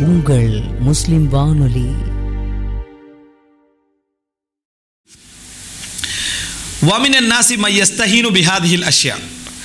உங்கள் முஸ்லிம் வானொலி வமினன் நாசி மையஸ்தஹீனு பிஹாதிஹில் அஷ்யா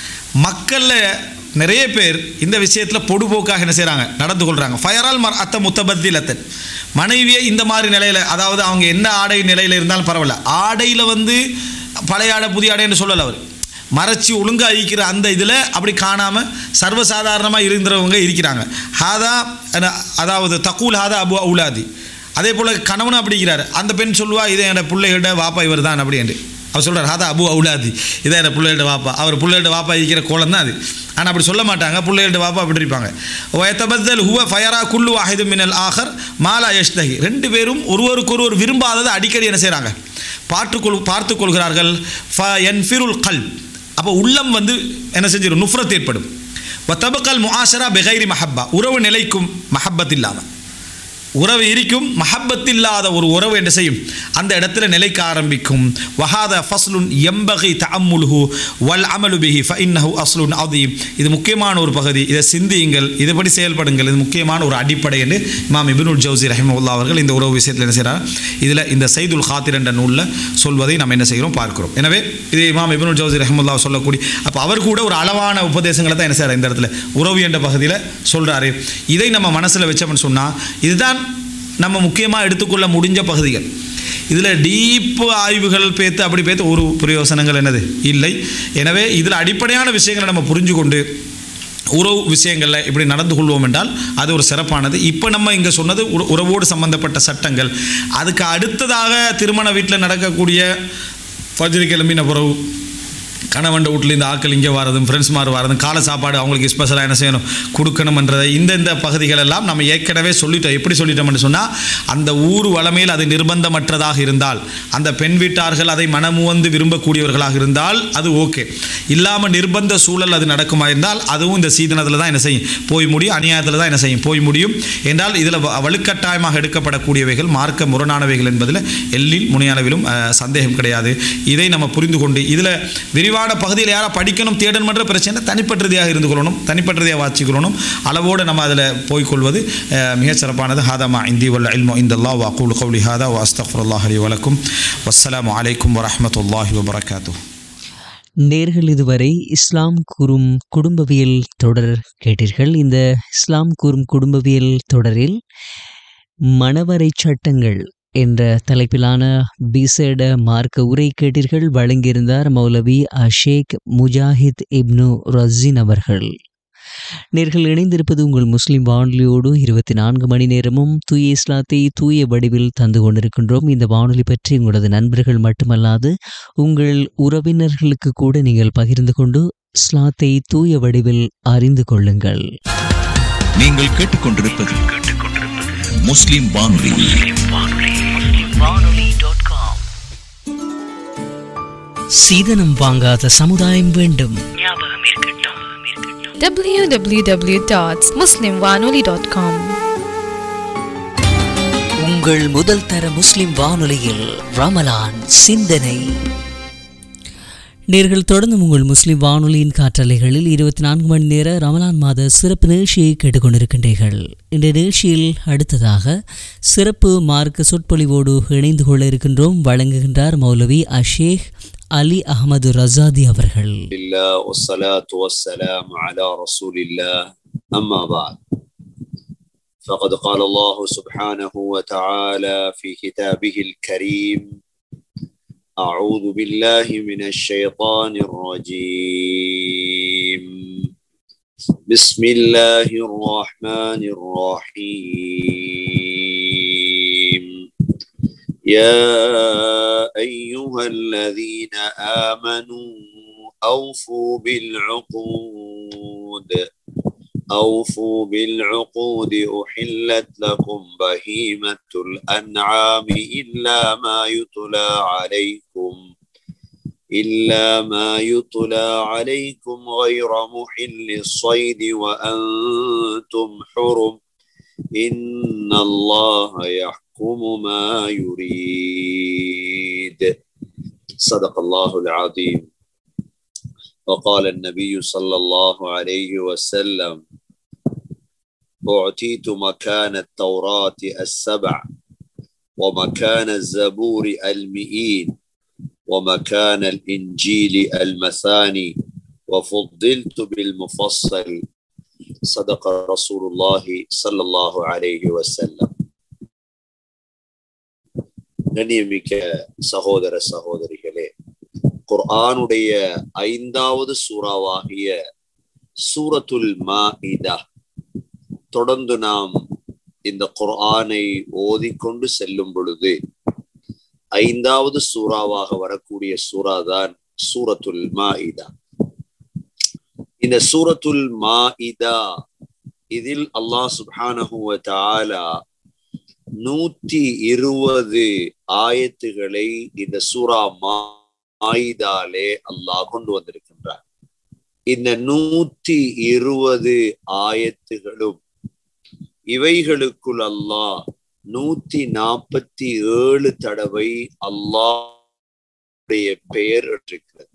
மக்களில் நிறைய பேர் இந்த விஷயத்தில் பொடுபோக்காக என்ன செய்கிறாங்க நடந்து கொள்கிறாங்க ஃபயரால் மர் அத்த முத்தபத்திலத்தன் மனைவியை இந்த மாதிரி நிலையில் அதாவது அவங்க என்ன ஆடை நிலையில் இருந்தாலும் பரவாயில்ல ஆடையில் வந்து பழைய ஆடை புதிய ஆடைன்னு சொல்லலை அவர் மறைச்சி ஒழுங்காக அழிக்கிற அந்த இதில் அப்படி காணாமல் சர்வசாதாரணமாக இருந்தவங்க இருக்கிறாங்க ஹாதா அன- அதாவது தக்கூல் ஹாதா அபு அவுலாதி அதே போல் கணவனும் அப்படிங்கிறார் அந்த பெண் சொல்லுவா இது என்னோட பிள்ளைகிட்ட வாப்பா இவர் தான் அப்படின்ட்டு அவர் சொல்கிறார் ஹாதா அபு அவுலாதி இதான் என்னோட பிள்ளைகிட்ட வாப்பா அவர் பிள்ளைகிட்ட வாப்பா இருக்கிற கோலம் தான் அது ஆனால் அப்படி சொல்ல மாட்டாங்க பிள்ளைகிட்ட வாப்பா அப்படி இருப்பாங்க ஒயத்தபத்தல் ஹுவ ஃபயரா குல்லு வாஹிது மினல் ஆஹர் மாலா யஷ்தகி ரெண்டு பேரும் ஒருவருக்கொருவர் விரும்பாததை அடிக்கடி என்ன செய்கிறாங்க பார்த்துக்கொள் பார்த்து கொள்கிறார்கள் ஃப என்ஃபிருல் கல் அப்போ உள்ளம் வந்து என்ன செஞ்சிடும் நுஃப்ரத் ஏற்படும் வத்தபக்கல் முஆஷரா பெகைரி மஹப்பா உறவு நிலைக்கும் மஹப்பத் இல்லாமல் உறவு இருக்கும் மஹப்பத் இல்லாத ஒரு உறவு என்ன செய்யும் அந்த இடத்துல நிலைக்க ஆரம்பிக்கும் வஹாத ஃபஸ்லுன் எம்பகை தஅம்முலுஹு வல் அமலு பிஹி ஃபஇன்னஹு அஸ்லுன் அதீம் இது முக்கியமான ஒரு பகுதி இதை சிந்தியுங்கள் இதுபடி செயல்படுங்கள் இது முக்கியமான ஒரு அடிப்படை என்று இமாம் இப்னுல் ஜவுசி ரஹிமவுல்லா அவர்கள் இந்த உறவு விஷயத்தில் என்ன செய்கிறார் இதில் இந்த சைதுல் ஹாத்திர் என்ற நூலில் சொல்வதை நம்ம என்ன செய்கிறோம் பார்க்கிறோம் எனவே இது இமாம் இப்னுல் ஜவுசி ரஹிமுல்லா சொல்லக்கூடிய அப்போ அவர் கூட ஒரு அளவான உபதேசங்களை தான் என்ன செய்கிறார் இந்த இடத்துல உறவு என்ற பகுதியில் சொல்கிறாரு இதை நம்ம மனசில் வச்சோம்னு சொன்னால் இதுதான் நம்ம முக்கியமாக எடுத்துக்கொள்ள முடிஞ்ச பகுதிகள் இதில் டீப்பு ஆய்வுகள் பேத்து அப்படி பேத்து ஒரு பிரயோசனங்கள் என்னது இல்லை எனவே இதில் அடிப்படையான விஷயங்களை நம்ம புரிஞ்சு கொண்டு உறவு விஷயங்களில் இப்படி நடந்து கொள்வோம் என்றால் அது ஒரு சிறப்பானது இப்போ நம்ம இங்கே சொன்னது உற- உறவோடு சம்பந்தப்பட்ட சட்டங்கள் அதுக்கு அடுத்ததாக திருமண வீட்டில் நடக்கக்கூடிய ஃபஜ்ரு கிளம்பின பிறகு கணவன் வீட்டில் இந்த ஆட்கள் இங்கே வரதும் ஃப்ரெண்ட்ஸ் மாதிரி வரதும் காலை சாப்பாடு அவங்களுக்கு ஸ்பெஷலாக என்ன செய்யணும் கொடுக்கணும்ன்றதை இந்த இந்த பகுதிகள் எல்லாம் நம்ம ஏற்கனவே சொல்லிட்டோம் எப்படி சொல்லிட்டோம்னு சொன்னால் அந்த ஊர் வளமையில் அது நிர்பந்தமற்றதாக இருந்தால் அந்த பெண் வீட்டார்கள் அதை மனமுவந்து விரும்பக்கூடியவர்களாக இருந்தால் அது ஓகே இல்லாமல் நிர்பந்த சூழல் அது நடக்குமா இருந்தால் அதுவும் இந்த சீதனத்தில் தான் என்ன செய்யும் போய் முடியும் அநியாயத்தில் தான் என்ன செய்யும் போய் முடியும் என்றால் இதில் வ- வலுக்கட்டாயமாக எடுக்கப்படக்கூடியவைகள் மார்க்க முரணானவைகள் என்பதில் எல்லில் முனையானவிலும் அஹ், சந்தேகம் கிடையாது இதை நம்ம புரிந்து கொண்டு இதில் விரிவான பகுதியில் யாரை படிக்கணும் தேடணுன்ற பிரச்சனை தனிப்பட்டதையாக இருந்து கொள்ளணும் தனிப்பட்டதையாக வாச்சிக்கொள்ளணும் அளவோடு நம்ம அதில் போய்க்கொள்வது அஹ், மிகச் சிறப்பானது ஹாதமா இந்தி வல்ல இல்மோ இந்த அல்லா வாக்கூல் கவுலி ஹாதா வாஸ்தஃபுல்லாஹ் அலி வலக்கும் வஸ்ஸலாமு அலைக்கும் வரஹ்மத்துல்லாஹி வபரகாத்து நேர்கள் இதுவரை இஸ்லாம் கூறும் குடும்பவியல் தொடர் கேட்டீர்கள் இந்த இஸ்லாம் கூறும் குடும்பவியல் தொடரில் மணவரை சட்டங்கள் என்ற தலைப்பிலான விசேட மார்க்க உரை கேட்டீர்கள் வழங்கியிருந்தார் மௌலவி அஷேக் முஜாஹித் இப்னு ரஸின் அவர்கள் நேர்கள் இணைந்திருப்பது உங்கள் முஸ்லிம் வானொலியோடு இருபத்தி நான்கு மணி நேரமும் தூய இஸ்லாத்தை தூய வடிவில் தந்து கொண்டிருக்கின்றோம் இந்த வானொலி பற்றி உங்களது நண்பர்கள் மட்டுமல்லாது உங்கள் உறவினர்களுக்கு கூட நீங்கள் பகிர்ந்து கொண்டு இஸ்லாத்தை தூய வடிவில் அறிந்து கொள்ளுங்கள் நீங்கள் கேட்டுக்கொண்டிருப்பது முஸ்லிம் வானொலி சீதனம் வாங்காத சமுதாயம் வேண்டும் www.muslimwanoli.com உங்கள் முதல் தர முஸ்லிம் வானொலியில் ரமலான் சிந்தனை நேர்கள் தொடர்ந்து உங்கள் முஸ்லிம் வானொலியின் காற்றலைகளில் இருபத்தி நான்கு மணி நேர ரமலான் மாத சிறப்பு நிகழ்ச்சியை கேட்டுக்கொண்டிருக்கின்றீர்கள் இந்த நிகழ்ச்சியில் அடுத்ததாக சிறப்பு மார்க்க சொற்பொழிவோடு இணைந்து கொள்ள இருக்கின்றோம் வழங்குகின்றார் மௌலவி அஷேக் அலி அகமது ரசாதி அவர்கள் الله والصلاة والسلام على رسول الله أما بعد فقد قال الله سبحانه وتعالى في كتابه الكريم أعوذ بالله من الشيطان الرجيم بسم الله الرحمن الرحيم يا أيها الذين آمنوا أوفوا بالعقود أوفوا بالعقود أحلت لكم بهيمة الأنعام إلا ما يتلى عليكم إلا ما يتلى عليكم غير محل الصيد وأنتم حرم إن الله يحكم ما يريد صدق الله العظيم وقال النبي صلى الله عليه وسلم أعطيت مكان التوراة السبع ومكان الزبور المئين ومكان الإنجيل المثاني وفضلت بالمفصل صدق رسول الله صلى الله عليه وسلم கண்ணியமிக்க சகோதர சகோதரிகளே குர்ஆனுடைய ஐந்தாவது சூறாவாகிய சூரத்துல் மாஇதா தொடர்ந்து நாம் இந்த குர்ஆனை ஓதிக்கொண்டு செல்லும் பொழுது ஐந்தாவது சூறாவாக வரக்கூடிய சூறா தான் சூரத்துல் மாஇதா இந்த சூரத்துல் மாஇதா இதில் அல்லாஹ் சுப்ஹானஹு வ தஆலா நூத்தி இருபது ஆயத்துகளை இந்த சூரா மாயிதாலே அல்லாஹ் கொண்டு வந்திருக்கின்றார் இந்த நூத்தி இருபது ஆயத்துகளும் இவைகளுக்குள் அல்லாஹ் நூத்தி நாற்பத்தி ஏழு தடவை அல்லாஹுடைய பெயர் இருக்கிறது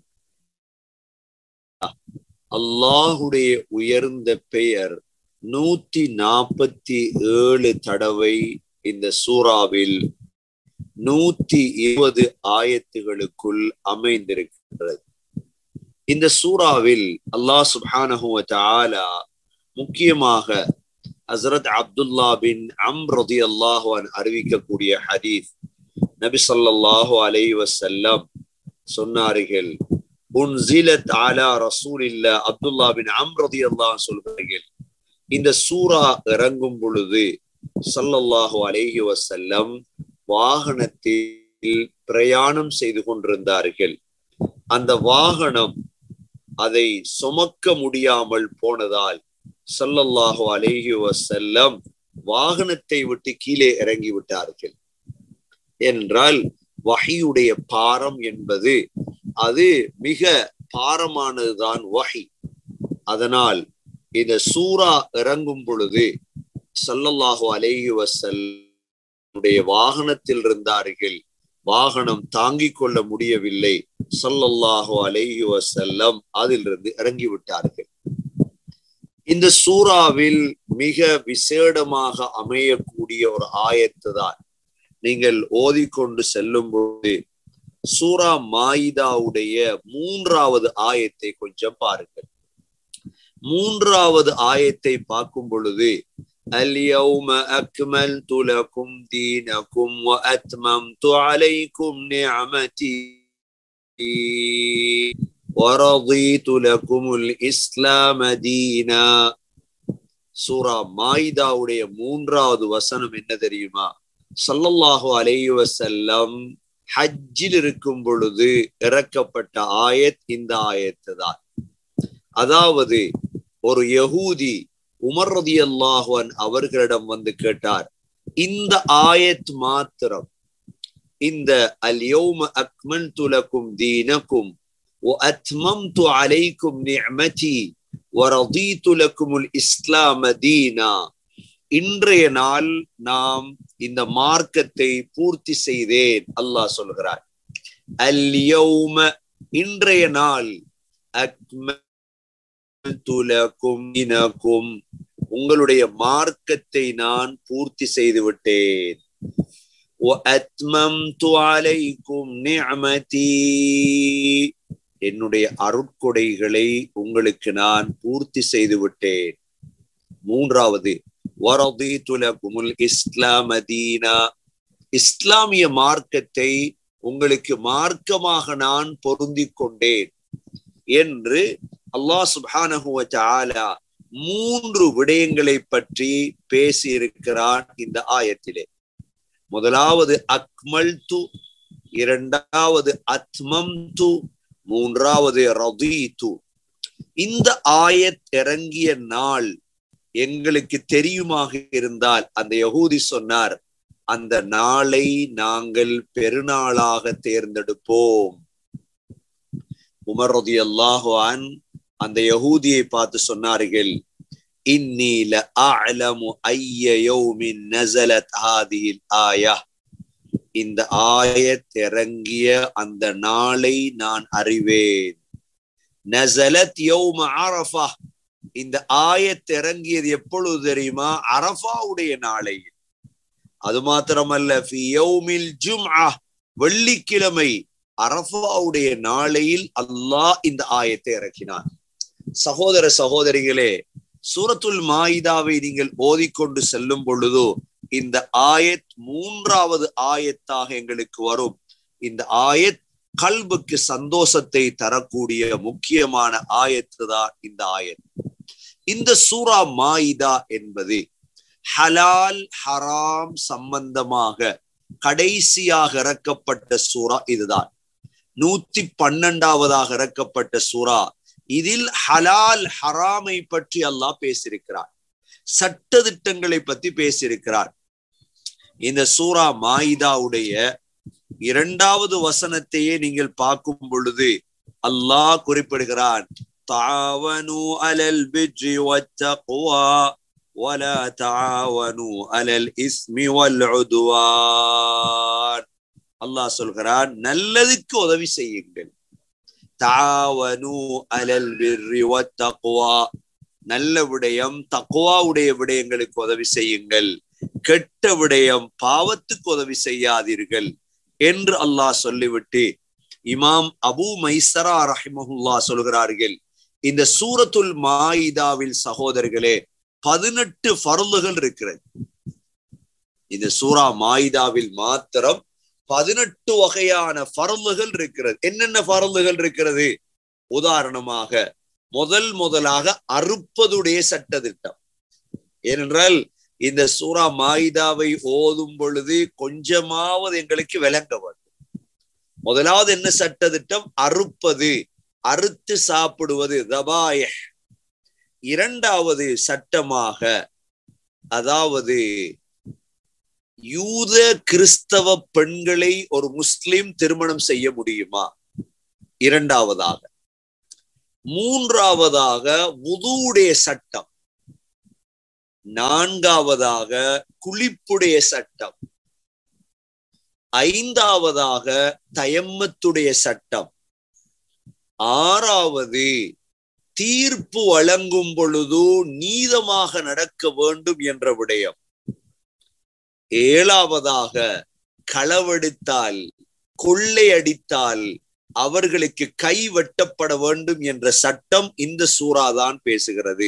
அல்லாஹுடைய உயர்ந்த பெயர் நூத்தி நாற்பத்தி ஏழு தடவை இந்த சூறாவில் நூத்தி இருபது ஆயத்துகளுக்குள் அமைந்திருக்கின்றது இந்த சூறாவில் அல்லாஹ் சுப்ஹானஹு வ தஆலா முக்கியமாக ஹசரத் அப்துல்லா பின் அம் ரதி அல்லாஹுவன் அறிவிக்கக்கூடிய ஹதீஸ் நபி ஸல்லல்லாஹு அலைஹி வஸல்லம் சொன்னார்கள் உன்சிலத் அலா ரசூலில்லா அப்துல்லா பின் அம் ரதி அல்லாஹ் சொல்கிறார்கள் இந்த சூரா இறங்கும் பொழுது சல்லல்லாஹு அலைஹி வசல்லம் வாகனத்தில் பிரயாணம் செய்து கொண்டிருந்தார்கள் அந்த வாகனம் அதை சுமக்க முடியாமல் போனதால் சல்லல்லாஹு அலைஹி வசல்லம் வாகனத்தை விட்டு கீழே இறங்கி விட்டார்கள் என்றால் வஹியுடைய பாரம் என்பது அது மிக பாரமானதுதான் வஹி அதனால் இந்த சூரா இறங்கும் பொழுது சல்லல்லாஹு அலைஹி வசல்லுடைய வாகனத்தில் இருந்தார்கள் வாகனம் தாங்கிக் கொள்ள முடியவில்லை சல்லல்லாஹு அலைஹி வசல்லம் அதிலிருந்து இறங்கி விட்டார்கள் இந்த சூறாவில் மிக விசேடமாக அமையக்கூடிய ஒரு ஆயத்து தான் நீங்கள் ஓதிக்கொண்டு செல்லும் போது சூரா மாயிதாவுடைய மூன்றாவது ஆயத்தை கொஞ்சம் பாருங்கள் மூன்றாவது ஆயத்தை பார்க்கும் பொழுது اليوم أكملت لكم دينكم وأتممت عليكم نعمتي ورضيت لكم الإسلام دينا சூரா மாயிதாவுடைய மூன்றாவது வசனம் என்ன தெரியுமா சல்லல்லாஹு அலைஹி வசல்லம் ஹஜ்ஜில் இருக்கும் பொழுது இறக்கப்பட்ட ஆயத் இந்த ஆயத்து தான் அதாவது ஒரு யகூதி உமர் ரதி அல்லாஹுவன் அவர்களிடம் வந்து கேட்டார் இந்த ஆயத் மாத்திரம் இந்த அல்யௌம அக்மல்து லக்கும் தீனக்கும் وأتممت عليكم نعمتي ورضيت لكم الإسلام دينا இன்றைய நாள் நாம் இந்த மார்க்கத்தை பூர்த்தி செய்தேன் அல்லாஹ் சொல்கிறார் அல்யௌம இன்றைய நாள் அக்மல்துலகும் இனக்கும் உங்களுடைய மார்க்கத்தை நான் பூர்த்தி செய்து விட்டேன் என்னுடைய அருட்கொடைகளை உங்களுக்கு நான் பூர்த்தி செய்து விட்டேன் மூன்றாவது இஸ்லாமதீனா இஸ்லாமிய மார்க்கத்தை உங்களுக்கு மார்க்கமாக நான் பொருந்திக் கொண்டேன் என்று அல்லாஹ் சுபானஹுவ தாலா மூன்று விடயங்களை பற்றி பேசி இருக்கிறான் இந்த ஆயத்திலே முதலாவது அக்மல் து இரண்டாவது அத்மம் து மூன்றாவது ரதி து இந்த ஆயத் இறங்கிய நாள் எங்களுக்கு தெரியுமாக இருந்தால் அந்த யகூதி சொன்னார் அந்த நாளை நாங்கள் பெருநாளாக தேர்ந்தெடுப்போம் உமர் ரதி அல்லாஹான் அந்த யகூதியை பார்த்து சொன்னார்கள் இன்னில அலமு ஐய யௌமின் நஸலத் ஹாதிஹில் ஆயா இந்த ஆயத் இறங்கிய அந்த நாளை நான் அறிவேன் நஸலத் யௌம அரஃபா இந்த ஆயத் இறங்கியது எப்பொழுது தெரியுமா அரஃபாவுடைய நாளையில் அது மாத்திரமல்ல ஃபி யௌமில் ஜும்ஆ வெள்ளிக்கிழமை அரஃபாவுடைய நாளையில் அல்லாஹ் இந்த ஆயத்தை இறக்கினார் சகோதர சகோதரிகளே சூரத்துல் மாயிதாவை நீங்கள் ஓதிக்கொண்டு செல்லும் பொழுதோ இந்த ஆயத் மூன்றாவது ஆயத்தாக எங்களுக்கு வரும் இந்த ஆயத் கல்புக்கு சந்தோஷத்தை தரக்கூடிய முக்கியமான ஆயத்து தான் இந்த ஆயத் இந்த சூரா மாயிதா என்பது ஹலால் ஹராம் சம்பந்தமாக கடைசியாக இறக்கப்பட்ட சூரா இதுதான் நூத்தி பன்னெண்டாவதாக இறக்கப்பட்ட சூரா இதில் ஹலால் ஹராமை பற்றி அல்லாஹ் பேசியிருக்கிறார் சட்ட திட்டங்களை பத்தி பேசியிருக்கிறார் இந்த சூரா மாயிதாவுடைய இரண்டாவது வசனத்தையே நீங்கள் பார்க்கும் பொழுது அல்லாஹ் குறிப்பிடுகிறான் தாவனு அலல் பிஜ்ரி வத்தக்வா ولا تعاونوا على الإثم والعدوان அல்லாஹ் சொல்கிறான் நல்லதுக்கு உதவி செய்யுங்கள் தாவனு அலல் பிர்ரி வத்தக்வா நல்ல விடயம் தக்குவாவுடைய விடயங்களுக்கு உதவி செய்யுங்கள் கெட்ட விடயம் பாவத்துக்கு உதவி செய்யாதீர்கள் என்று அல்லாஹ் சொல்லிவிட்டு இமாம் அபு மைசரா ரஹிமஹுல்லா சொல்கிறார்கள் இந்த சூரத்துல் மாயிதாவில் சகோதரர்களே பதினெட்டு பருந்துகள் இருக்கிறது இந்த சூரா மாயிதாவில் மாத்திரம் பதினெட்டு வகையான பருந்துகள் இருக்கிறது என்னென்ன பருந்துகள் இருக்கிறது உதாரணமாக முதல் முதலாக அறுப்பதுடைய சட்ட திட்டம் ஏனென்றால் இந்த சூரா மாயிதாவை ஓதும் பொழுது கொஞ்சமாவது எங்களுக்கு விளங்க வேண்டும் முதலாவது என்ன சட்ட திட்டம் அறுப்பது அறுத்து சாப்பிடுவது தபாய இரண்டாவது சட்டமாக அதாவது யூத கிறிஸ்தவ பெண்களை ஒரு முஸ்லிம் திருமணம் செய்ய முடியுமா இரண்டாவதாக மூன்றாவதாக வுதுவுடைய சட்டம் நான்காவதாக குளிப்புடைய சட்டம் ஐந்தாவதாக தயம்மத்துடைய சட்டம் ஆறாவது தீர்ப்பு வழங்கும் பொழுது நீதமாக நடக்க வேண்டும் என்ற விடயம் ஏழாவதாக களவெடுத்தால் கொள்ளையடித்தால் அவர்களுக்கு கை வெட்டப்பட வேண்டும் என்ற சட்டம் இந்த சூறாதான் பேசுகிறது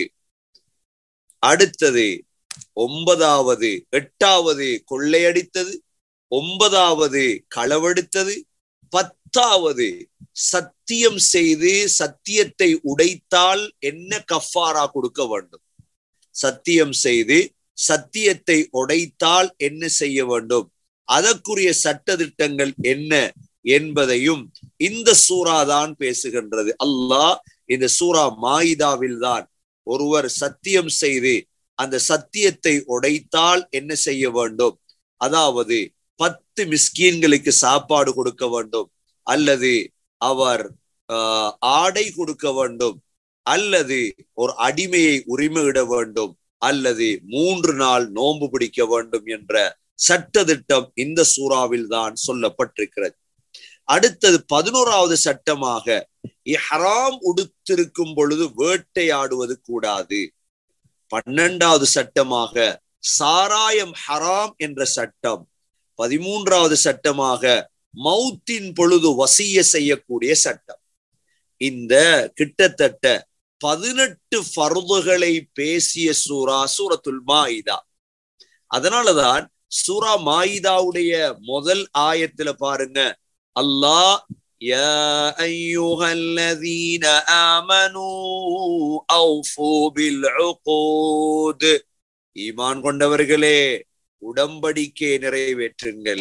அடுத்தது ஒன்பதாவது எட்டாவது கொள்ளையடித்தது ஒன்பதாவது களவெடுத்தது பத்தாவது சத்தியம் செய்து சத்தியத்தை உடைத்தால் என்ன கஃபாரா கொடுக்க வேண்டும் சத்தியம் செய்து சத்தியத்தை உடைத்தால் என்ன செய்ய வேண்டும் அதற்குரிய சட்ட திட்டங்கள் என்ன என்பதையும் இந்த சூறா தான் பேசுகின்றது அல்லாஹ் இந்த சூறா மாயிதாவில் தான் ஒருவர் சத்தியம் செய்து அந்த சத்தியத்தை உடைத்தால் என்ன செய்ய வேண்டும் அதாவது பத்து மிஸ்கீன்களுக்கு சாப்பாடு கொடுக்க வேண்டும் அல்லது அவர் ஆடை கொடுக்க வேண்டும் அல்லது ஒரு அடிமையை உரிமையிட வேண்டும் அல்லது மூன்று நாள் நோன்பு பிடிக்க வேண்டும் என்ற சட்ட திட்டம் இந்த சூறாவில் தான் சொல்லப்பட்டிருக்கிறது அடுத்தது பதினோராவது சட்டமாக ஹராம் உடுத்திருக்கும் பொழுது வேட்டையாடுவது கூடாது பன்னெண்டாவது சட்டமாக சாராயம் ஹராம் என்ற சட்டம் பதிமூன்றாவது சட்டமாக மௌத்தின் பொழுது வசிய செய்யக்கூடிய சட்டம் இந்த கிட்டத்தட்ட பதினெட்டு ஃபர்துகளை பேசிய சூரா சூரத்துல் மாயிதா அதனாலதான் சூரா மாயிதாவுடைய முதல் ஆயத்துல பாருங்க அல்லாஹ் يا أيها الذين آمنوا أوفوا بالعقود ஈமான் கொண்டவர்களே உடம்படிக்கை நிறைவேற்றுங்கள்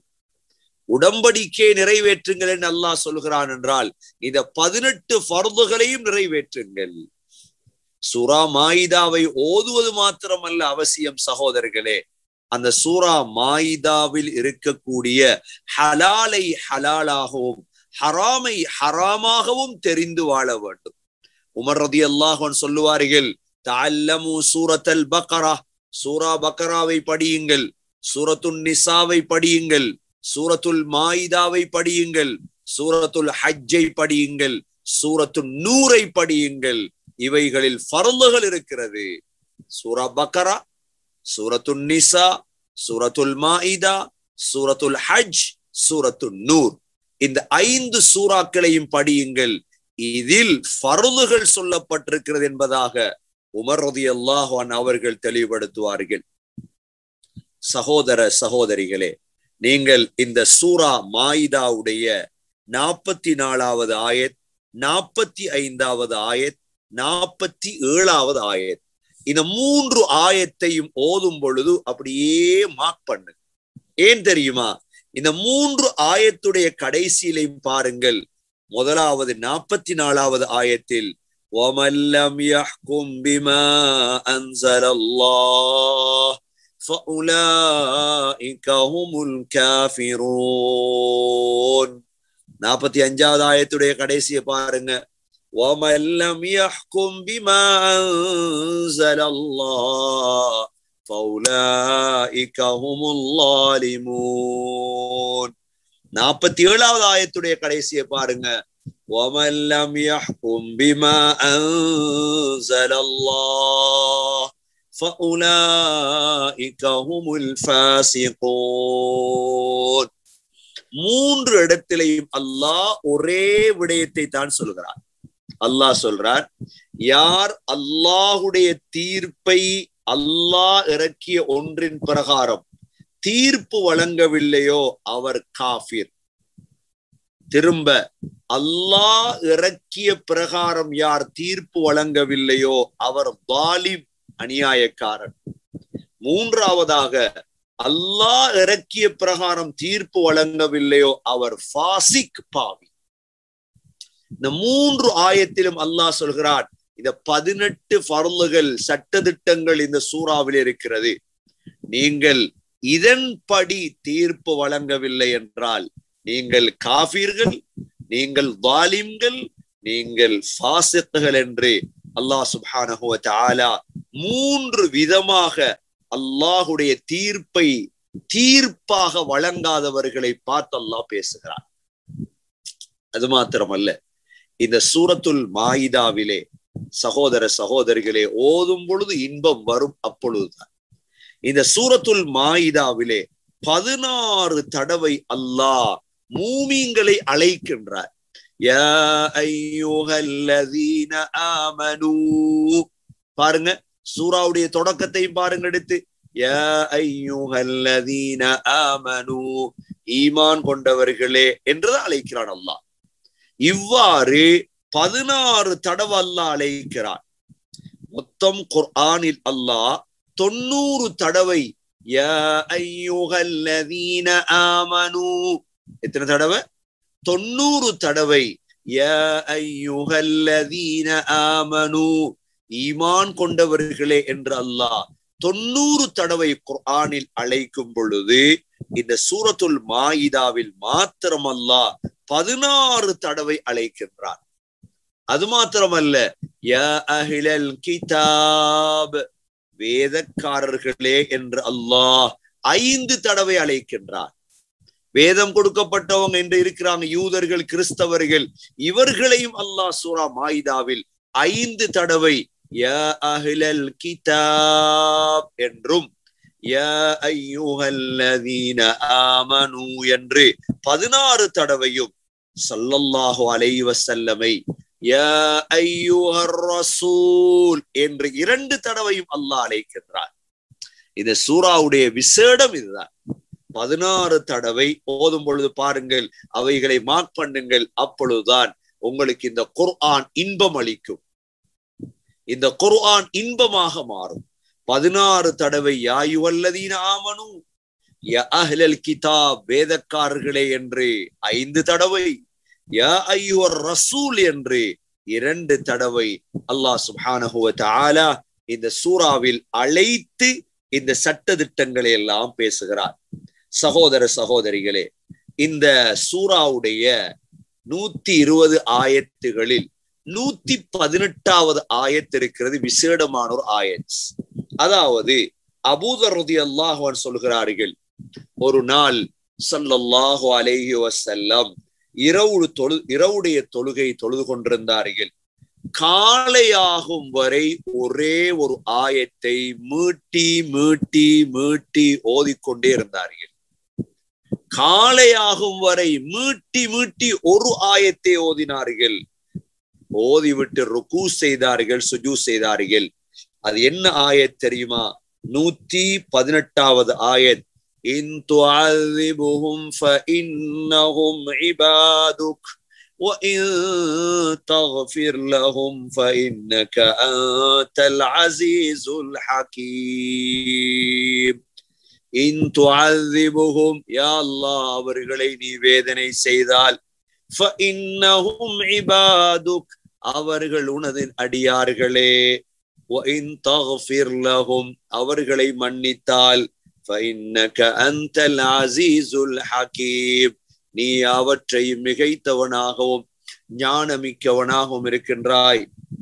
உடம்படிக்கை நிறைவேற்றுங்கள் என்று அல்லாஹ் சொல்கிறான் என்றால் இந்த பதினெட்டு பருதுகளையும் நிறைவேற்றுங்கள் சூரா மாயிதாவை ஓதுவது மாத்திரமல்ல அவசியம் சகோதரர்களே அந்த சூரா மாயிதாவில் இருக்கக்கூடிய ஹலாலை ஹலாலாகவும் ஹராமை ஹராமாகவும் தெரிந்து வாழ வேண்டும் உமர் ரதி அல்லாஹன் சொல்லுவார்கள் தல்லமு சூரத்தல் பக்கரா சூரா பக்கராவை படியுங்கள் சூரத்துல் நிசாவை படியுங்கள் சூரத்துல் மாயிதாவை படியுங்கள் சூரத்துல் ஹஜ்ஜை படியுங்கள் சூரத்து நூரை படியுங்கள் இவைகளில் ஃபர்லுகள் இருக்கிறது சூரா பக்கரா சூரத்துல் நிசா சூரத்துல் மாஇதா சூரத்துல் ஹஜ் சூரத்துல் நூர் இந்த ஐந்து சூறாக்களையும் படியுங்கள் இதில் ஃபர்லுகள் சொல்லப்பட்டிருக்கிறது என்பதாக உமர் ரதியல்லாஹு அன்ஹு அவர்கள் தெளிவுபடுத்துவார்கள் சகோதர சகோதரிகளே நீங்கள் இந்த சூரா மாயிதாவுடைய நாற்பத்தி நாலாவது ஆயத் நாற்பத்தி ஐந்தாவது ஆயத் நாற்பத்தி ஏழாவது ஆயத் இந்த மூன்று ஆயத்தையும் ஓதும் பொழுது அப்படியே மார்க் பண்ணு ஏன் தெரியுமா இந்த மூன்று ஆயத்துடைய கடைசியிலையும் பாருங்கள் முதலாவது நாற்பத்தி நாலாவது ஆயத்தில் وَمَنْ لَمْ يَحْكُمْ بِمَا أَنزَلَ اللَّهُ فَأُولَئِكَ هُمُ الْكَافِرُونَ நாற்பத்தி அஞ்சாவது ஆயத்துடைய கடைசியை பாருங்க وَمَنْ لَمْ يَحْكُمْ بِمَا أَنزَلَ اللَّهُ فَأُولَئِكَ هُمُ الظَّالِمُونَ நாற்பத்தி ஏழாவது ஆயத்துடைய கடைசியை பாருங்க وَمَنْ لَمْ يَحْكُمْ بِمَا أَنزَلَ اللَّهُ فَأُولَئِكَ هُمُ الْفَاسِقُونَ மூன்று இடத்திலையும் அல்லாஹ் ஒரே விடயத்தை தான் சொல்கிறார் அல்லாஹ் சொல்றார் யார் அல்லாஹுடைய தீர்ப்பை அல்லாஹ் இறக்கிய ஒன்றின் பிரகாரம் தீர்ப்பு வழங்கவில்லையோ அவர் காஃபிர் திரும்ப அல்லாஹ் இறக்கிய பிரகாரம் யார் தீர்ப்பு வழங்கவில்லையோ அவர் வாலிம் அநியாயக்காரன் மூன்றாவதாக அல்லாஹ் இறக்கிய பிரகாரம் தீர்ப்பு வழங்கவில்லையோ அவர் ஃபாசிக் பாவி இந்த மூன்று ஆயத்திலும் அல்லாஹ் சொல்கிறார் இந்த பதினெட்டு பருளுகள் சட்டதிட்டங்கள் இந்த சூறாவில் இருக்கிறது நீங்கள் இதன்படி தீர்ப்பு வழங்கவில்லை என்றால் நீங்கள் காபீர்கள் நீங்கள் வாலிம்கள் நீங்கள் ஃபாசித்துகள் என்று அல்லாஹ் சுப்ஹானஹு வ தஆலா மூன்று விதமாக அல்லாஹுடைய தீர்ப்பை தீர்ப்பாக வழங்காதவர்களை பார்த்து அல்லாஹ் பேசுகிறார் அது மாத்திரமல்ல இந்த சூரத்துல் மாயிதாவிலே சகோதர சகோதரிகளே ஓதும் பொழுது இன்பம் வரும் அப்பொழுதுதான் இந்த சூரத்துல் மாயிதாவிலே பதினாறு தடவை அல்லாஹ் மூமீன்களை அழைக்கின்றார் யா ஐயுஹல்லதீன ஆமனூ பாருங்க சூராவுடைய தொடக்கத்தையும் பாருங்க எடுத்து யா ஐயுஹல்லதீன ஆமனூ ஈமான் கொண்டவர்களே என்றுதான் அழைக்கிறான் அல்லாஹ் இவ்வாறு பதினாறு தடவை அல்லாஹ் அழைக்கிறான் மொத்தம் குர்ஆனில் அல்லாஹ் தொண்ணூறு தடவை யா ஐயுஹல்லதீன ஆமனூ எத்தனை தடவை தொண்ணூறு தடவை யா ஐயுஹல்லதீன ஆமனூ ஈமான் கொண்டவர்களே என்று அல்லாஹ் தொண்ணூறு தடவை குர்ஆனில் அழைக்கும் பொழுது இந்த சூரத்துல் மாயிதாவில் மாத்திரம் அல்லாஹ் பதினாறு தடவை அழைக்கின்றார் அது மாத்திரமல்ல யா அஹ்லல் கிதாப் வேதக்காரர்களே என்று அல்லாஹ் ஐந்து தடவை அழைக்கின்றார் வேதம் கொடுக்கப்பட்டவங்க என்று இருக்கிறாங்க யூதர்கள் கிறிஸ்தவர்கள் இவர்களையும் அல்லாஹ் சூரா மாயிதாவில் ஐந்து தடவை யா அஹ்லல் கிதாப் என்றும் யா ஐயுஹல்லதீன ஆமனு என்று பதினாறு தடவையும் சல்லல்லாஹு அலைஹி வஸல்லமை யா ஐயுஹர் ரசூல் என்று இரண்டு தடவையும் அல்லாஹ் அழைக்கின்றார் இந்த சூராவுடைய விசேடம் இதுதான் பதினாறு தடவை ஓதும் பொழுது பாருங்கள் அவைகளை மார்க் பண்ணுங்கள் அப்பொழுதுதான் உங்களுக்கு இந்த குர்ஆன் இன்பம் அளிக்கும் இந்த குர்ஆன் இன்பமாக மாறும் பதினாறு தடவை யாயுவல்லதீன ஆமனு ய அஹ்லல் கிதாப் வேதக்காரர்களே என்று ஐந்து தடவை யா ஐயுவர் ரசூல் என்று இரண்டு தடவை அல்லாஹ் சுப்ஹானஹு வ தஆலா இந்த சூறாவில் அழைத்து இந்த சட்ட திட்டங்களை எல்லாம் பேசுகிறார் சகோதர சகோதரிகளே இந்த சூறாவுடைய நூத்தி இருபது ஆயத்துகளில் நூத்தி பதினெட்டாவது ஆயத்து இருக்கிறது விசேடமான ஒரு ஆயத் அதாவது அபூதரதி அல்லாஹான் சொல்கிறார்கள் ஒரு நாள் சல்லல்லாஹு அலைஹி வசல்லம் இரவு தொழு இரவுடைய தொழுகை தொழுது கொண்டிருந்தார்கள் காலையாகும் வரை ஒரே ஒரு ஆயத்தை மீட்டி மீட்டி மீட்டி ஓதிக்கொண்டே இருந்தார்கள் காலையாகும் வரை மீட்டி மீட்டி ஒரு ஆயத்தை ஓதினார்கள் ஓதிவிட்டு ருக்கு செய்தார்கள் சுஜு செய்தார்கள் அது என்ன ஆயத் தெரியுமா நூத்தி பதினெட்டாவது ஆயத் இன் துஅذிபுஹும் فإنهم عبادك وإن تغفر لهم فإنك أنت العزيز الحكيم இன் துஅذிபுஹும் யா அல்லாஹ் அவர்களை நீ வேதனை செய்தால் فإنهم عبادك அவர்கள் உனது அடியார்களே وإن تغفر لهم அவர்களை மன்னித்தால் فإنك أنت العزيز الحكيم நீ அவற்றை மிகைத்தவனாகவும் ஞானமிக்கவனாகவும் இருக்கின்றாய்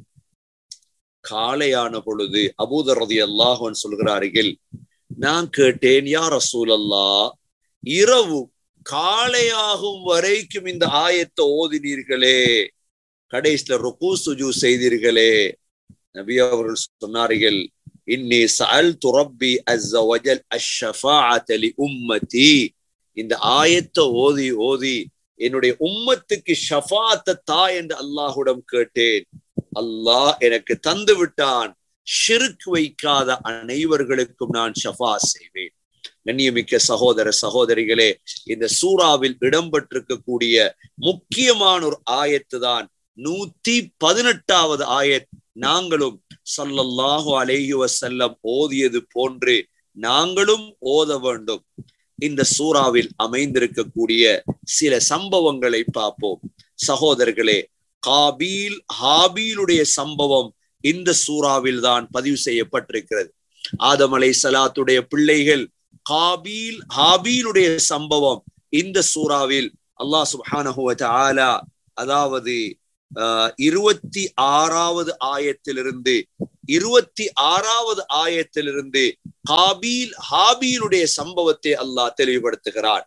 காலையான பொழுது அபூதரதி அல்லாஹன் சொல்கிறார்கள் நான் கேட்டேன் யார் ரசூல் அல்லா இரவு காலையாகும் வரைக்கும் இந்த ஆயத்தை ஓதினீர்களே கடைசியில ருக்கு சுஜு செய்தீர்களே நபி அவர்கள் சொன்னார்கள் இன்னி சஅல் துரப்பி அஸ்ஸ வஜல் அஷ்ஷஃபாஅத லி உம்மதி இந்த ஆயத்தை ஓதி ஓதி என்னுடைய உம்மத்துக்கு ஷஃபாத்த தா என்று அல்லாஹுடம் கேட்டேன் அல்லாஹ் எனக்கு தந்து விட்டான் ஷிருக்கு வைக்காத அனைவர்களுக்கும் நான் ஷஃபா செய்வேன் கண்ணியமிக்க சகோதர சகோதரிகளே இந்த சூறாவில் இடம்பெற்றிருக்கக்கூடிய முக்கியமான ஒரு ஆயத்து தான் நூத்தி பதினெட்டாவது ஆயத் நாங்களும் சல்லல்லாஹு அலைஹி வசல்லம் ஓதியது போன்று நாங்களும் ஓத வேண்டும் இந்த சூறாவில் அமைந்திருக்கக்கூடிய சில சம்பவங்களை பார்ப்போம் சகோதரர்களே காபீல் ஹாபீலுடைய சம்பவம் இந்த சூறாவில் தான் பதிவு செய்யப்பட்டிருக்கிறது ஆதம் அலை சலாத்துடைய பிள்ளைகள் காபீல் ஹாபீலுடைய சம்பவம் இந்த சூறாவில் அல்லாஹ் சுப்ஹானஹு ஆலா அதாவது இருபத்தி ஆறாவது ஆயத்திலிருந்து இருபத்தி ஆறாவது ஆயத்திலிருந்து காபீல் ஹாபீலுடைய சம்பவத்தை அல்லாஹ் தெளிவுபடுத்துகிறார்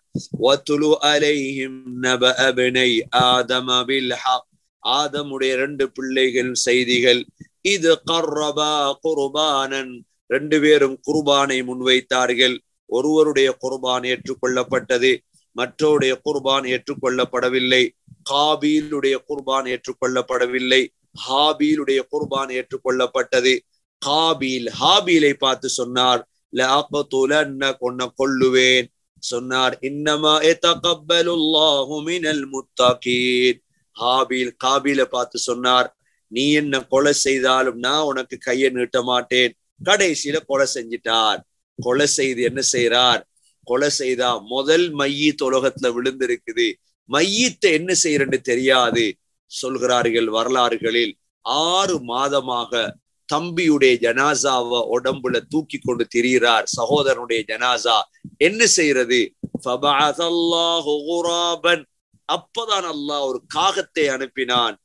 ஆதமுடைய ரெண்டு பிள்ளைகள் செய்திகள் இது கர்ரபா குர்பானன் ரெண்டு பேரும் குர்பானை முன்வைத்தார்கள் ஒருவருடைய குர்பான் ஏற்றுக்கொள்ளப்பட்டது மற்றவருடைய குர்பான் ஏற்றுக்கொள்ளப்படவில்லை காபீலுடைய குர்பான் ஏற்றுக்கொள்ளப்படவில்லை ஹாபீலுடைய குர்பான் ஏற்றுக்கொள்ளப்பட்டது காபீல் ஹாபீலை பார்த்து சொன்னார் கொன்ன கொள்ளுவேன் சொன்னார் இன்னமா மினல் முத்தாக்கீன் ஹாபீல் காபீல பார்த்து சொன்னார் நீ என்ன கொலை செய்தாலும் நான் உனக்கு கையை நீட்ட மாட்டேன் கடைசியில கொலை செஞ்சிட்டார் கொலை செய்து என்ன செய்யறார் கொலை செய்தா முதல் மையீத் உலகத்துல விழுந்திருக்குது மையத்தை என்ன செய்யறன்னு தெரியாது சொல்கிறார்கள் வரலாறுகளில் ஆறு மாதமாக தம்பியுடைய ஜனாசாவை உடம்புல தூக்கி கொண்டு திரிகிறார் சகோதரனுடைய ஜனாசா என்ன செய்யறது அப்பதான் அல்லாஹ் ஒரு காகத்தை அனுப்பினான்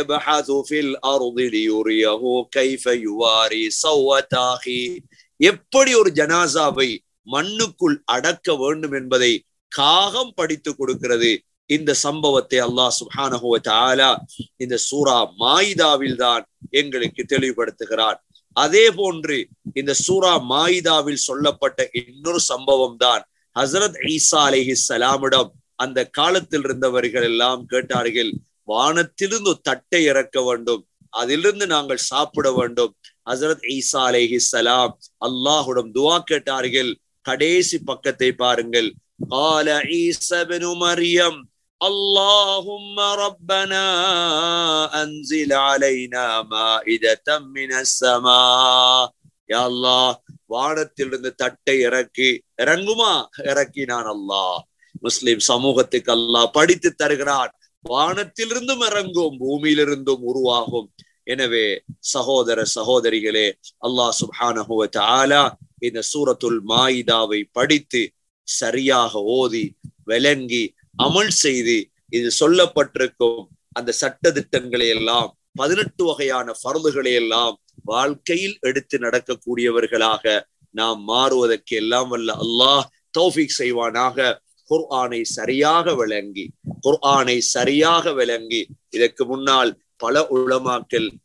எப்படி ஒரு ஜனாசாவை மண்ணுக்குள் அடக்க வேண்டும் என்பதை காகம் படித்து கொடுக்கிறது இந்த சம்பவத்தை அல்லாஹ் சுஹானஹுவ ஆலா இந்த சூரா மாயிதாவில் தான் எங்களுக்கு தெளிவுபடுத்துகிறார் அதே போன்று இந்த சூரா மாயிதாவில் சொல்லப்பட்ட இன்னொரு சம்பவம் தான் ஹசரத் ஈசா அலிஹி சலாமிடம் அந்த காலத்தில் இருந்தவர்கள் எல்லாம் கேட்டார்கள் வானத்திலிருந்து தட்டை இறக்க வேண்டும் அதிலிருந்து நாங்கள் சாப்பிட வேண்டும் ஹசரத் ஈசா அலிஹி சலாம் அல்லாஹுடம் துவா கேட்டார்கள் கடைசி பக்கத்தை பாருங்கள் قال عيسى بن مريم اللهم ربنا أنزل علينا مائدة من السماء يا الله வானத்திலிருந்து தட்டை இறக்கி இறங்குமா இறக்கினான் அல்லாஹ் முஸ்லிம் சமூகத்துக்கு அல்லாஹ் படித்து தருகிறான் வானத்திலிருந்தும் இறங்கும் பூமியிலிருந்தும் உருவாகும் எனவே சகோதர சகோதரிகளே அல்லாஹ் சுப்ஹானஹுவ தஆலா இந்த சூரத்துல் மாயிதாவை படித்து சரியாக ஓதி விளங்கி அமல் செய்து இது சொல்லப்பட்டிருக்கும் அந்த சட்ட திட்டங்களை எல்லாம் பதினெட்டு வகையான பருதுகளை எல்லாம் வாழ்க்கையில் எடுத்து நடக்கக்கூடியவர்களாக நாம் மாறுவதற்கு எல்லாம் வல்ல அல்லாஹ் தௌஃபிக் செய்வானாக குர்ஆனை சரியாக விளங்கி குர்ஆனை சரியாக விளங்கி இதற்கு முன்னால் பல உளமாக்கல்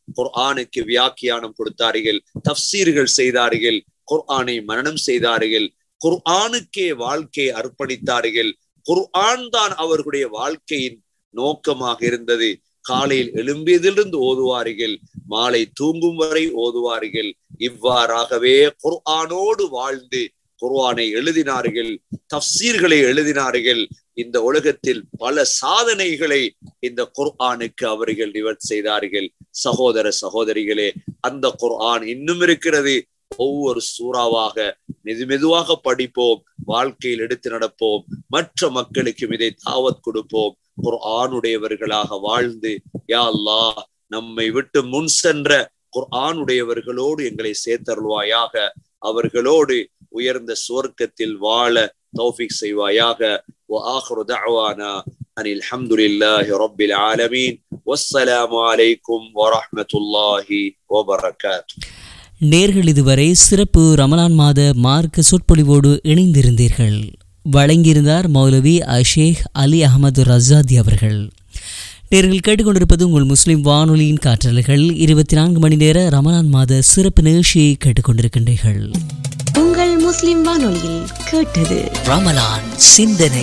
குர்ஆனுக்கு வியாக்கியானம் கொடுத்தார்கள் தப்சீர்கள் செய்தார்கள் குர்ஆனை மரணம் செய்தார்கள் குர்ஆனுக்கே வாழ்க்கையை அர்ப்பணித்தார்கள் குர்ஆன் தான் அவர்களுடைய வாழ்க்கையின் நோக்கமாக இருந்தது காலையில் எழும்பியதிலிருந்து ஓதுவார்கள் மாலை தூங்கும் வரை ஓதுவார்கள் இவ்வாறாகவே குர்ஆனோடு வாழ்ந்து குர்ஆனை எழுதினார்கள் தப்சீர்களை எழுதினார்கள் இந்த உலகத்தில் பல சாதனைகளை இந்த குர்ஆனுக்கு அவர்கள் நிவர் செய்தார்கள் சகோதர சகோதரிகளே அந்த குர்ஆன் இன்னும் இருக்கிறது ஒவ்வொரு சூறாவாக மெது மெதுவாக படிப்போம் வாழ்க்கையில் எடுத்து நடப்போம் மற்ற மக்களுக்கும் இதை தாவத் கொடுப்போம் குர்ஆனுடையவர்களாக வாழ்ந்து யா அல்லாஹ் நம்மை விட்டு முன் சென்ற குர்ஆனுடையவர்களோடு எங்களை சேர்த்தருள்வாயாக அவர்களோடு உயர்ந்த சுவர்க்கத்தில் வாழ தௌஃபிக் செய்வாயாக وآخر دعوانا أن الحمد لله رب العالمين والسلام عليكم ورحمة الله وبركاته நேர்கள் இதுவரை சிறப்பு ரமலான் மாத மார்க்க சொற்பொழிவோடு இணைந்திருந்தீர்கள் வழங்கியிருந்தார் மௌலவி அஷேக் அலி அகமது ரசாதி அவர்கள் நேர்கள் கேட்டுக்கொண்டிருப்பது உங்கள் முஸ்லிம் வானொலியின் காற்றலைகள் இருபத்தி நான்கு மணி நேர ரமலான் மாத சிறப்பு நிகழ்ச்சியை கேட்டுக்கொண்டிருக்கின்றீர்கள் உங்கள் முஸ்லிம் வானொலியில் கேட்டது ரமலான் சிந்தனை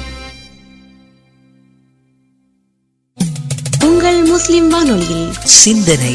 உங்கள் முஸ்லிம் வானொலியில் சிந்தனை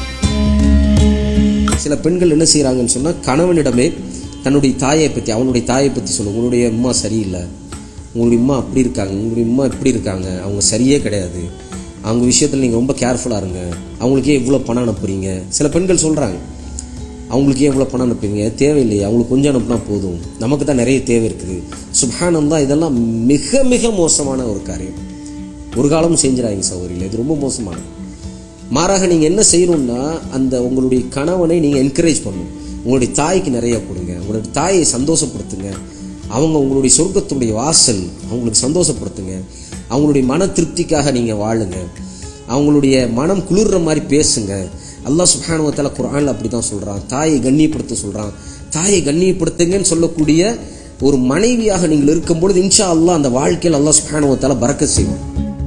சில பெண்கள் என்ன செய்கிறாங்கன்னு சொன்னால் கணவனிடமே தன்னுடைய தாயை பற்றி அவனுடைய தாயை பற்றி சொல்லும் உன்னுடைய அம்மா சரியில்லை உங்களுடைய அம்மா அப்படி இருக்காங்க உங்களுடைய அம்மா இப்படி இருக்காங்க அவங்க சரியே கிடையாது அவங்க விஷயத்தில் நீங்கள் ரொம்ப கேர்ஃபுல்லாக இருங்க அவங்களுக்கே இவ்வளோ பணம் அனுப்புறீங்க சில பெண்கள் சொல்கிறாங்க அவங்களுக்கே இவ்வளோ பணம் அனுப்புறீங்க தேவையில்லையே அவங்களுக்கு கொஞ்சம் அனுப்புனா போதும் நமக்கு தான் நிறைய தேவை இருக்குது சுப்ஹானம் தான் இதெல்லாம் மிக மிக மோசமான ஒரு காரியம் ஒரு காலமும் செஞ்சிடாதீங்க சௌகரியில் இது ரொம்ப மோசமானது மாறாக நீங்கள் என்ன செய்யணும்னா அந்த உங்களுடைய கணவனை நீங்கள் என்கரேஜ் பண்ணணும் உங்களுடைய தாய்க்கு நிறைய கொடுங்க உங்களுடைய தாயை சந்தோஷப்படுத்துங்க அவங்க உங்களுடைய சொர்க்கத்துடைய வாசல் அவங்களுக்கு சந்தோஷப்படுத்துங்க அவங்களுடைய மன திருப்திக்காக நீங்கள் வாழுங்க அவங்களுடைய மனம் குளிர்ற மாதிரி பேசுங்க அல்லாஹ் சுப்ஹானுவத்தால குர்ஆன்ல அப்படி தான் சொல்கிறான் தாயை கண்ணியப்படுத்த சொல்கிறான் தாயை கண்ணியப்படுத்துங்கன்னு சொல்லக்கூடிய ஒரு மனைவியாக நீங்கள் இருக்கும் பொழுது இன்ஷா அல்லாஹ் அந்த வாழ்க்கையில் அல்லாஹ் சுப்ஹானுவத்தால பறக்க செய்வோம்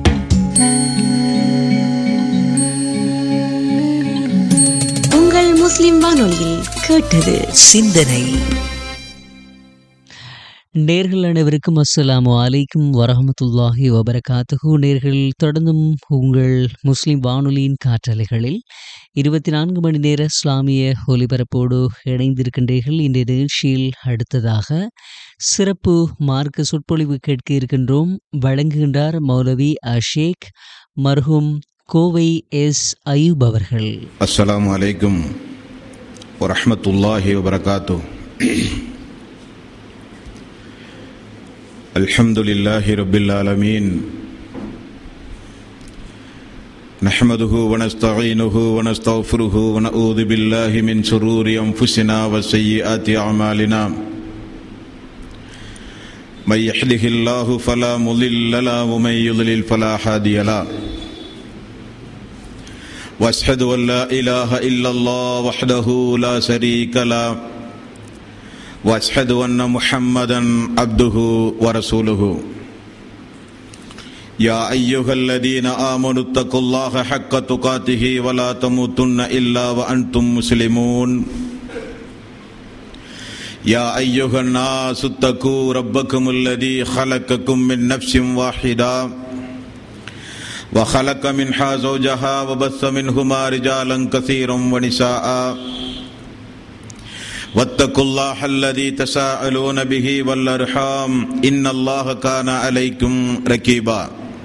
உங்கள் முஸ்லிம் வானொலியில் கேட்டது சிந்தனை நேர்கள் அனைவருக்கும் அஸ்ஸலாமு அலைக்கும் வரஹமத்துல்லாஹி வபரகாத்துஹு நேர்கள் தொடர்ந்தும் உங்கள் முஸ்லிம் வானொலியின் காற்றலைகளில் இருபத்தி நான்கு மணி நேர இஸ்லாமிய ஒலிபரப்போடு இணைந்திருக்கின்றீர்கள் இன்றைய நிகழ்ச்சியில் அடுத்ததாக சிறப்பு மார்க்க சொற்பொழிவு கேட்க இருக்கின்றோம் வழங்குகின்றார் மௌலவி அஷேக் மர்ஹூம் கோவை எஸ் அயூப் அவர்கள் السلام عليكم ورحمة الله وبركاته الحمد لله رب العالمين نحمده ونستعينه ونستغفره ونعوذ بالله من شرور أنفسنا وسيئات أعمالنا من يحده الله فلا مضل له ومن يضلل فلا هادي له واشهد ان لا اله الا الله وحده لا شريك له واشهد ان محمدا عبده ورسوله يا ايها الذين امنوا اتقوا الله حق تقاته ولا تموتن الا وانتم مسلمون يا ايها الناس اتقوا ربكم الذي خلقكم من نفس واحده وخلق منها زوجها وبث منهما رجالا كثيرا ونساء واتقوا الله الذي تساءلون به والارحام ان الله كان عليكم ركيبا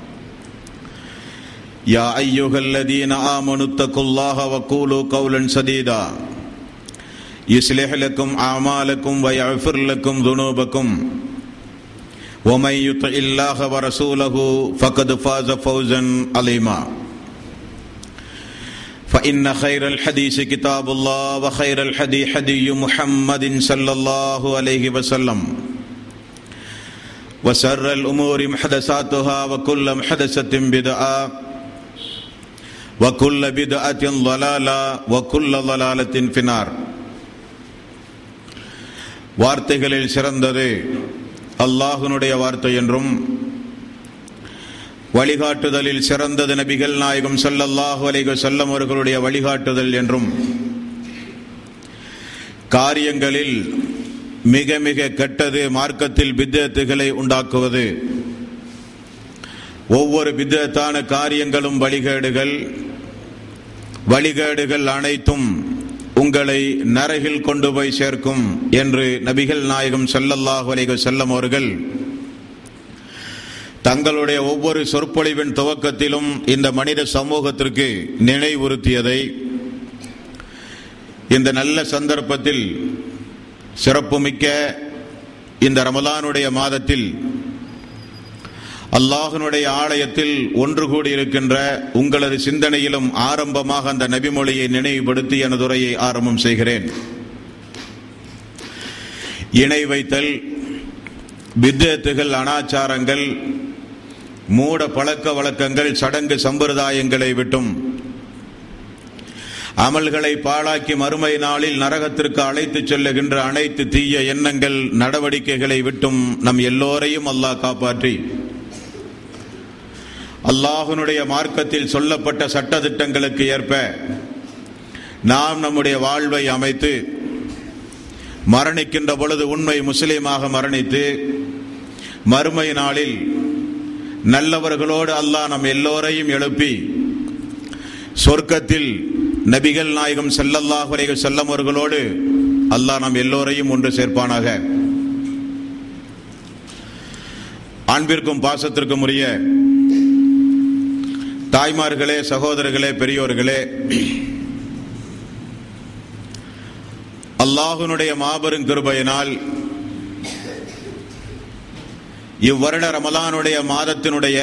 يا ايها الذين امنوا اتقوا الله وقولوا قولا سديدا يصلح لكم اعمالكم ويغفر لكم ذنوبكم ومن يطع الله ورسوله فقد فاز فوزا عظيما فإن خير الحديث كتاب الله وخير الحدي حدي محمد صلى الله عليه وسلم وسر الأمور محدثاتها وكل محدثة بدعة وكل بدعة ضلالة وكل ضلالة في النار வார்த்தைகளில் சிறந்தது அல்லாஹுனுடைய வார்த்தை என்றும் வழிகாட்டுதலில் சிறந்தது நபிகள் நாயகம் ஸல்லல்லாஹு அலைஹி வஸல்லம் அவர்களுடைய வழிகாட்டுதல் என்றும் காரியங்களில் மிக மிக கெட்டது மார்க்கத்தில் பித்தத்துகளை உண்டாக்குவது ஒவ்வொரு பித்தத்தான காரியங்களும் வழிகேடுகள் வழிகேடுகள் அனைத்தும் உங்களை நரகில் கொண்டு போய் சேர்க்கும் என்று நபிகள் நாயகம் ஸல்லல்லாஹு அலைஹி வஸல்லம் அவர்கள் தங்களுடைய ஒவ்வொரு சொற்பொழிவின் துவக்கத்திலும் இந்த மனித சமூகத்திற்கு நினைவுறுத்தியதை இந்த நல்ல சந்தர்ப்பத்தில் சிறப்புமிக்க இந்த ரமலானுடைய மாதத்தில் அல்லாஹனுடைய ஆலயத்தில் ஒன்று கூடியிருக்கின்ற உங்களது சிந்தனையிலும் ஆரம்பமாக அந்த நபிமொழியை நினைவுபடுத்தி எனது உரையை ஆரம்பம் செய்கிறேன் இணை வைத்தல் வித்தத்துகள் அனாச்சாரங்கள் மூட பழக்க வழக்கங்கள் சடங்கு சம்பிரதாயங்களை விட்டும் அமல்களை பாழாக்கி மறுமை நாளில் நரகத்திற்கு அழைத்துச் செல்லுகின்ற அனைத்து தீய எண்ணங்கள் நடவடிக்கைகளை விட்டும் நம் எல்லோரையும் அல்லாஹ் காப்பாற்றி அல்லாஹனுடைய மார்க்கத்தில் சொல்லப்பட்ட சட்டதிட்டங்களுக்கு ஏற்ப நாம் நம்முடைய வாழ்வை அமைத்து மரணிக்கின்ற பொழுது உண்மை முஸ்லீமாக மரணித்து மறுமை நாளில் நல்லவர்களோடு அல்லாஹ் நம் எல்லோரையும் எழுப்பி சொர்க்கத்தில் நபிகள் நாயகம் ஸல்லல்லாஹு அலைஹி வஸல்லம் அவர்களோடு அல்லாஹ் நம் எல்லோரையும் ஒன்று சேர்ப்பானாக அன்பிற்கும் பாசத்திற்கும் உரிய தாய்மார்களே சகோதரர்களே பெரியோர்களே அல்லாஹுனுடைய மாபெரும் கிருபையினால் இவ்வருட ரமலானுடைய மாதத்தினுடைய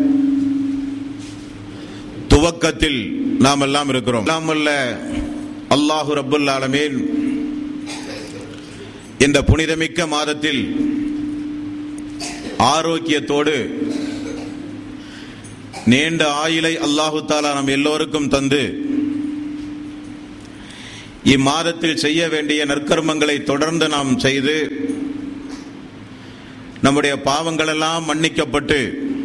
துவக்கத்தில் நாம் எல்லாம் இருக்கிறோம் எல்லாம் வல்ல அல்லாஹு ரப்புல் ஆலமீன் இந்த புனிதமிக்க மாதத்தில் ஆரோக்கியத்தோடு நீண்ட ஆயுளை அல்லாஹு தாலா நம் எல்லோருக்கும் தந்து இம்மாதத்தில் செய்ய வேண்டிய நற்கர்மங்களை தொடர்ந்து நாம் செய்து நம்முடைய பாவங்களெல்லாம் மன்னிக்கப்பட்டு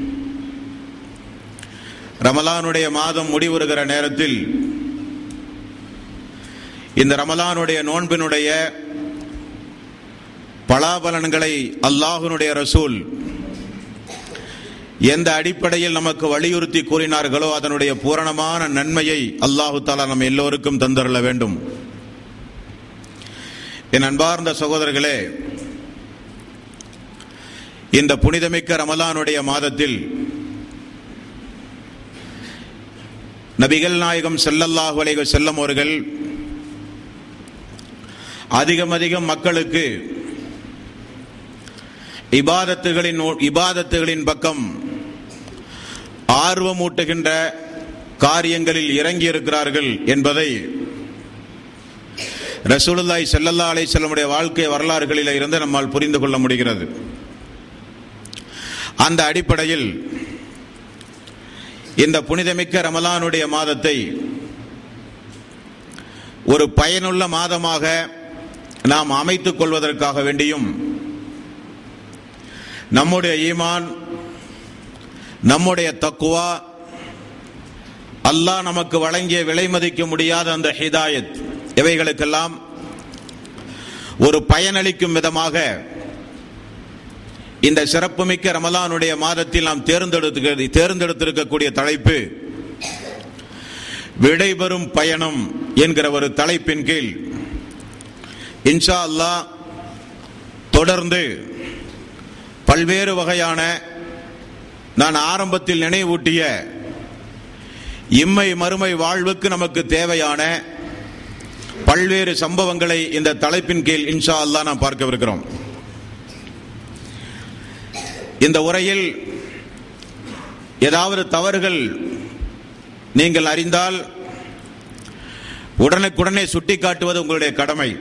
ரமலானுடைய மாதம் முடிவுறுகிற நேரத்தில் இந்த ரமலானுடைய நோன்பினுடைய பலாபலன்களை அல்லாஹுனுடைய ரசூல் எந்த அடிப்படையில் நமக்கு வலியுறுத்தி கூறினார்களோ அதனுடைய பூரணமான நன்மையை அல்லாஹு தாலா நம் எல்லோருக்கும் தந்தருள வேண்டும் என் அன்பார்ந்த சகோதரர்களே இந்த புனிதமிக்க ரமலானுடைய மாதத்தில் நபிகள் நாயகம் ஸல்லல்லாஹு அலைஹி வஸல்லம் அவர்கள் அதிகம் அதிகம் மக்களுக்கு இபாதத்துகளின் இபாதத்துகளின் பக்கம் ஆர்வமூட்டுகின்ற காரியங்களில் இறங்கி இருக்கிறார்கள் என்பதை ரசூலுல்லாஹி ஸல்லல்லாஹு அலைஹி வஸல்லமுடைய வாழ்க்கை வரலாறுகளில் இருந்து நம்மால் புரிந்து கொள்ள முடிகிறது அந்த அடிப்படையில் இந்த புனிதமிக்க ரமலானுடைய மாதத்தை ஒரு பயனுள்ள மாதமாக நாம் அமைத்துக் கொள்வதற்காக வேண்டியும் நம்முடைய ஈமான் நம்முடைய தக்குவா அல்லாஹ் நமக்கு வழங்கிய விலை மதிக்க முடியாத அந்த ஹிதாயத் இவைகளுக்கெல்லாம் ஒரு பயனளிக்கும் விதமாக இந்த சிறப்புமிக்க ரமலானுடைய மாதத்தில் நாம் தேர்ந்தெடுத்து தேர்ந்தெடுத்திருக்கக்கூடிய தலைப்பு விடைபெறும் பயணம் என்கிற ஒரு தலைப்பின் கீழ் இன்ஷா அல்லாஹ் தொடர்ந்து பல்வேறு வகையான நான் ஆரம்பத்தில் நினைவூட்டிய இம்மை மறுமை வாழ்வுக்கு நமக்கு தேவையான பல்வேறு சம்பவங்களை இந்த தலைப்பின் கீழ் இன்ஷா அல்லாஹ் நாம் பார்க்கவிருக்கிறோம் இந்த உரையில் ஏதாவது தவறுகள் நீங்கள் அறிந்தால் உடனுக்குடனே சுட்டிக்காட்டுவது உங்களுடைய கடமை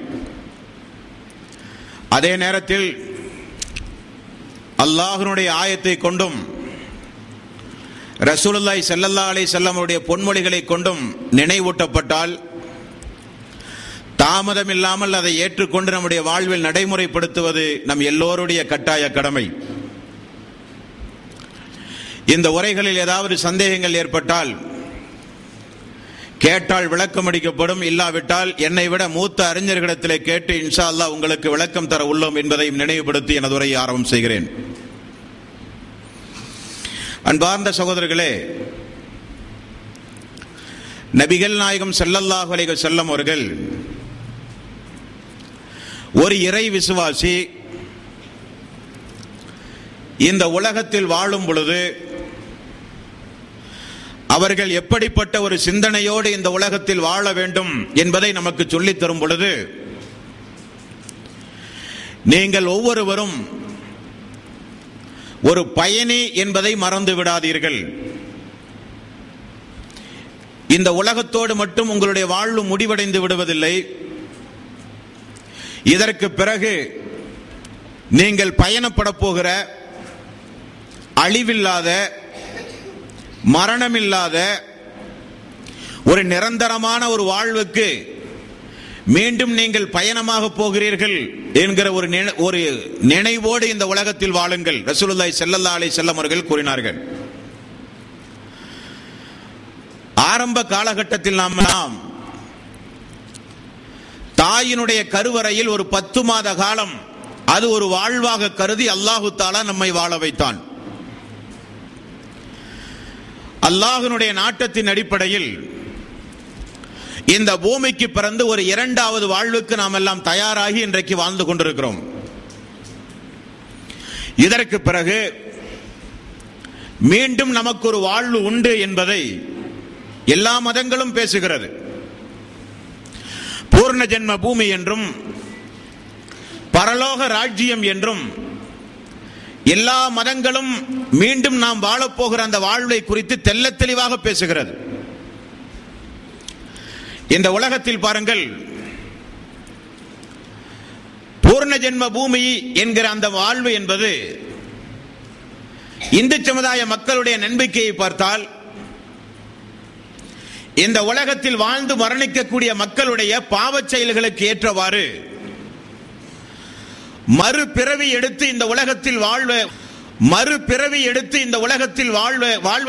அதே நேரத்தில் அல்லாஹனுடைய ஆயத்தை கொண்டும் ரசூலுல்லாய் செல்லல்லா அலை செல்லமுடைய பொன்மொழிகளை கொண்டும் நினைவூட்டப்பட்டால் தாமதம் இல்லாமல் அதை ஏற்றுக்கொண்டு நம்முடைய வாழ்வில் நடைமுறைப்படுத்துவது நம் எல்லோருடைய கட்டாய கடமை இந்த உரைகளில் ஏதாவது சந்தேகங்கள் ஏற்பட்டால் கேட்டால் விளக்கம் அளிக்கப்படும் இல்லாவிட்டால் என்னை விட மூத்த அறிஞர்களிடத்திலே கேட்டு இன்ஷா அல்லாஹ் உங்களுக்கு விளக்கம் தர உள்ளோம் என்பதையும் நினைவுபடுத்தி எனது உரையை ஆரம்பம் செய்கிறேன் அன்பார்ந்த சகோதரர்களே நபிகள் நாயகம் ஸல்லல்லாஹு அலைஹி வஸல்லம் அவர்கள் ஒரு இறை விசுவாசி இந்த உலகத்தில் வாழும் பொழுது அவர்கள் எப்படிப்பட்ட ஒரு சிந்தனையோடு இந்த உலகத்தில் வாழ வேண்டும் என்பதை நமக்கு சொல்லித் தரும் பொழுது நீங்கள் ஒவ்வொருவரும் ஒரு பயணி என்பதை மறந்து விடாதீர்கள் இந்த உலகத்தோடு மட்டும் உங்களுடைய வாழ்வு முடிவடைந்து விடுவதில்லை இதற்கு பிறகு நீங்கள் பயணப்பட போகிற அழிவில்லாத மரணமில்லாத ஒரு நிரந்தரமான ஒரு வாழ்வுக்கு மீண்டும் நீங்கள் பயணமாக போகிறீர்கள் என்கிற ஒரு நினை- ஒரு நினைவோடு இந்த உலகத்தில் வாழுங்கள் ரசூலுல்லாஹி ஸல்லல்லாஹு அலைஹி வஸல்லம் அவர்கள் கூறினார்கள் ஆரம்ப காலகட்டத்தில் நாம் நாம் தாயினுடைய கருவறையில் ஒரு பத்து மாத காலம் அது ஒரு வாழ்வாக கருதி அல்லாஹு தாலா நம்மை வாழ வைத்தான் அல்லாஹ்வினுடைய நாட்டத்தின் அடிப்படையில் இந்த பூமிக்கு பிறந்து ஒரு இரண்டாவது வாழ்வுக்கு நாம் எல்லாம் தயாராகி இன்றைக்கு வாழ்ந்து கொண்டிருக்கிறோம் இதற்கு பிறகு மீண்டும் நமக்கு ஒரு வாழ்வு உண்டு என்பதை எல்லா மதங்களும் பேசுகிறது பூர்ண ஜென்ம பூமி என்றும் பரலோக ராஜ்யம் என்றும் எல்லா மதங்களும் மீண்டும் நாம் வாழப்போகிற அந்த வாழ்வை குறித்து தெள்ளத் தெளிவாக பேசுகிறது இந்த உலகத்தில் பாருங்கள் பூர்ண ஜென்ம பூமி என்கிற அந்த வாழ்வு என்பது இந்து சமுதாய மக்களுடைய நம்பிக்கையை பார்த்தால் இந்த உலகத்தில் வாழ்ந்து மரணிக்கக்கூடிய மக்களுடைய பாவச் செயல்களுக்கு ஏற்றவாறு மறுபிறவி எடுத்து இந்த உலகத்தில் வாழ்வ மறுபிறவி எடுத்து இந்த உலகத்தில் வாழ்வ வாழ்வ